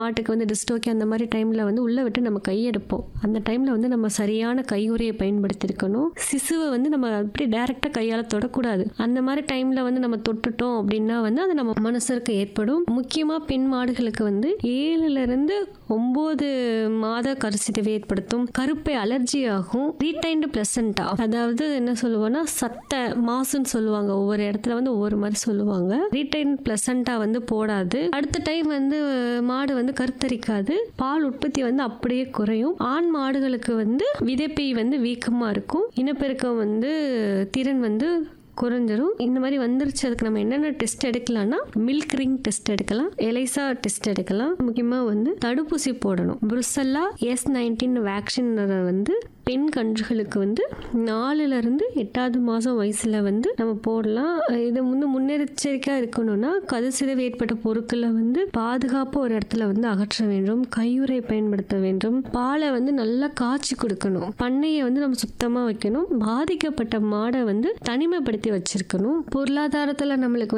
மாட்டுக்கு வந்து டிஸ்டோக்கி அந்த மாதிரி டைமில் வந்து உள்ளே விட்டு நம்ம கையெடுப்போம் அந்த டைமில் வந்து நம்ம சரியான கையுறையை பயன்படுத்தியிருக்கணும் சிசுவை வந்து நம்ம அப்படி டைரெக்டாக கையால் தொடக்கூடாது அந்த மாதிரி டைமில் வந்து நம்ம தொட்டுட்டோம் அப்படின்னா வந்து அது நம்ம மனசருக்கு ஏற்படும் முக்கியமாக பெண் மாடுகளுக்கு வந்து ஏழுலேருந்து ஒம்பது மாத கருச்சிதைவை ஏற்படுத்தும் கருப்பை அலர்ஜி ஆகும் ரீடைன்டு பிளசண்டா அதாவது என்ன சொல்லுவோம்னா சத்த மாசுன்னு சொல்லுவாங்க ஒவ்வொரு இடத்துல வந்து ஒவ்வொரு மாதிரி சொல்லுவாங்க ரீடைன் பிளசண்டா வந்து போடாது அடுத்த டைம் வந்து மாடு வந்து கருத்தரிக்காது பால் உற்பத்தி வந்து அப்படியே குறையும் ஆண் மாடுகளுக்கு வந்து விதைப்பை வந்து வீக்கமாக இருக்கும் இனப்பெருக்கம் வந்து திறன் வந்து குறைஞ்சிரும் இந்த மாதிரி வந்துருச்சு அதுக்கு நம்ம என்னென்ன டெஸ்ட் எடுக்கலாம்னா மில்க் ரிங் டெஸ்ட் எடுக்கலாம் எலைசா டெஸ்ட் எடுக்கலாம் முக்கியமாக வந்து தடுப்பூசி போடணும் புருசல்லா எஸ் நைன்டீன் வேக்சின் வந்து பெண் கன்றுகளுக்கு வந்து நாலுல இருந்து எட்டாவது மாதம் வயசில் வந்து நம்ம போடலாம் இது வந்து முன்னெச்சரிக்கையாக இருக்கணும்னா கதுசிதைவு ஏற்பட்ட பொருட்களை வந்து பாதுகாப்பாக ஒரு இடத்துல வந்து அகற்ற வேண்டும் கையுறை பயன்படுத்த வேண்டும் பாலை வந்து நல்லா காய்ச்சி கொடுக்கணும் பண்ணையை வந்து நம்ம சுத்தமாக வைக்கணும் பாதிக்கப்பட்ட மாடை வந்து தனிமைப்படுத்தி வச்சிருக்கணும் பொருளாதாரத்தில் நம்மளுக்கு